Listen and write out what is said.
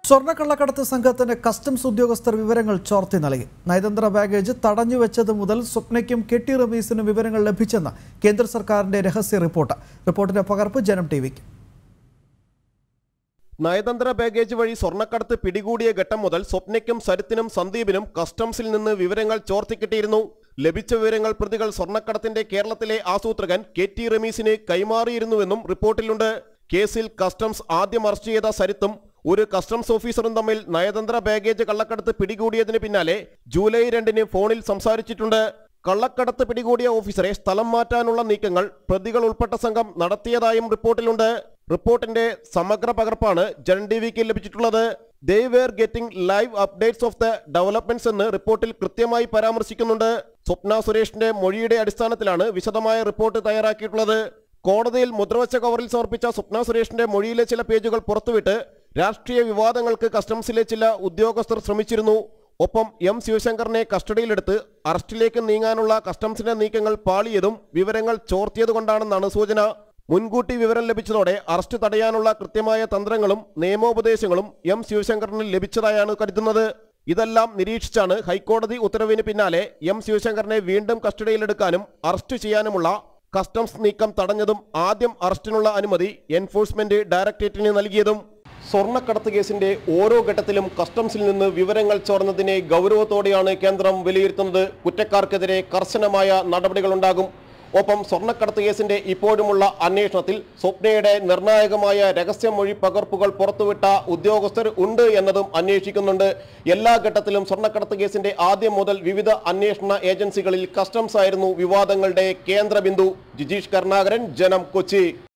സ്വർണ്ണക്കള്ളക്കടത്ത് സംഘത്തിന് കസ്റ്റംസ് ഉദ്യോഗസ്ഥർ വിവരങ്ങൾ ചോർത്തി നൽകി നയതന്ത്ര ബാഗേജ് തടഞ്ഞുവെച്ചത് മുതൽ സ്വപ്നയ്ക്കും കെട്ടി റമീസിനും വിവരങ്ങൾ ലഭിച്ചെന്ന് കേന്ദ്ര സർക്കാരിന്റെ രഹസ്യ റിപ്പോർട്ട് റിപ്പോർട്ടിന്റെ പകർപ്പ് ജനം ടി വിക്ക് നയതന്ത്ര ബാഗേജ് വഴി സ്വർണ്ണക്കടത്ത് പിടികൂടിയ ഘട്ടം മുതൽ സ്വപ്നയ്ക്കും സരിത്തിനും സന്ദീപിനും കസ്റ്റംസിൽ നിന്ന് വിവരങ്ങൾ ചോർത്തിക്കിട്ടിയിരുന്നു ലഭിച്ച വിവരങ്ങൾ പ്രതികൾ സ്വർണ്ണക്കടത്തിന്റെ കേരളത്തിലെ ആസൂത്രകൻ കെ ടി റമീസിന് കൈമാറിയിരുന്നുവെന്നും റിപ്പോർട്ടിലുണ്ട് കേസിൽ കസ്റ്റംസ് ആദ്യം അറസ്റ്റ് ചെയ്ത സരിത്തും ഒരു കസ്റ്റംസ് ഓഫീസറും തമ്മിൽ നയതന്ത്ര ബാഗേജ് കള്ളക്കടത്ത് പിടികൂടിയതിന് പിന്നാലെ ജൂലൈ രണ്ടിന് ഫോണിൽ സംസാരിച്ചിട്ടുണ്ട് കള്ളക്കടത്ത് പിടികൂടിയ ഓഫീസറെ സ്ഥലം മാറ്റാനുള്ള നീക്കങ്ങൾ പ്രതികൾ ഉൾപ്പെട്ട സംഘം നടത്തിയതായും റിപ്പോർട്ടിലുണ്ട് റിപ്പോർട്ടിന്റെ സമഗ്ര പകർപ്പാണ് ജൻ ടി വിക്ക് ലഭിച്ചിട്ടുള്ളത് they were getting live updates of the developments എന്ന് റിപ്പോർട്ടിൽ കൃത്യമായി പരാമർശിക്കുന്നുണ്ട് സ്വപ്ന സുരേഷിന്റെ മൊഴിയുടെ അടിസ്ഥാനത്തിലാണ് വിശദമായ റിപ്പോർട്ട് തയ്യാറാക്കിയിട്ടുള്ളത് കോടതിയിൽ മുദ്രവച്ച കവറിൽ സമർപ്പിച്ച സ്വപ്ന സുരേഷിന്റെ മൊഴിയിലെ ചില പേജുകൾ പുറത്തുവിട്ട് രാഷ്ട്രീയ വിവാദങ്ങൾക്ക് കസ്റ്റംസിലെ ചില ഉദ്യോഗസ്ഥർ ശ്രമിച്ചിരുന്നു ഒപ്പം എം ശിവശങ്കറിനെ കസ്റ്റഡിയിലെടുത്ത് അറസ്റ്റിലേക്ക് നീങ്ങാനുള്ള കസ്റ്റംസിന്റെ നീക്കങ്ങൾ പാളിയതും വിവരങ്ങൾ ചോർത്തിയതുകൊണ്ടാണെന്നാണ് സൂചന മുൻകൂട്ടി വിവരം ലഭിച്ചതോടെ അറസ്റ്റ് തടയാനുള്ള കൃത്യമായ തന്ത്രങ്ങളും നിയമോപദേശങ്ങളും എം ശിവശങ്കറിന് ലഭിച്ചതായാണ് കരുതുന്നത് ഇതെല്ലാം നിരീക്ഷിച്ചാണ് ഹൈക്കോടതി ഉത്തരവിന് പിന്നാലെ എം ശിവശങ്കറിനെ വീണ്ടും കസ്റ്റഡിയിലെടുക്കാനും അറസ്റ്റ് ചെയ്യാനുമുള്ള കസ്റ്റംസ് നീക്കം തടഞ്ഞതും ആദ്യം അറസ്റ്റിനുള്ള അനുമതി എൻഫോഴ്സ്മെന്റ് ഡയറക്ടറേറ്റിന് നൽകിയതും സ്വർണ്ണക്കടത്ത് കേസിന്റെ ഓരോ ഘട്ടത്തിലും കസ്റ്റംസിൽ നിന്ന് വിവരങ്ങൾ ചോർന്നതിനെ ഗൗരവത്തോടെയാണ് കേന്ദ്രം വിലയിരുത്തുന്നത് കുറ്റക്കാർക്കെതിരെ കർശനമായ നടപടികളുണ്ടാകും ഒപ്പം സ്വർണ്ണക്കടത്ത് കേസിന്റെ ഇപ്പോഴുമുള്ള അന്വേഷണത്തിൽ സ്വപ്നയുടെ നിർണായകമായ രഹസ്യമൊഴി പകർപ്പുകൾ പുറത്തുവിട്ട ഉദ്യോഗസ്ഥർ ഉണ്ട് എന്നതും അന്വേഷിക്കുന്നുണ്ട് എല്ലാ ഘട്ടത്തിലും സ്വർണ്ണക്കടത്ത് കേസിന്റെ ആദ്യം മുതൽ വിവിധ അന്വേഷണ ഏജൻസികളിൽ കസ്റ്റംസ് ആയിരുന്നു വിവാദങ്ങളുടെ കേന്ദ്രബിന്ദു ജിജീഷ് കരുണാകരൻ ജനം കൊച്ചി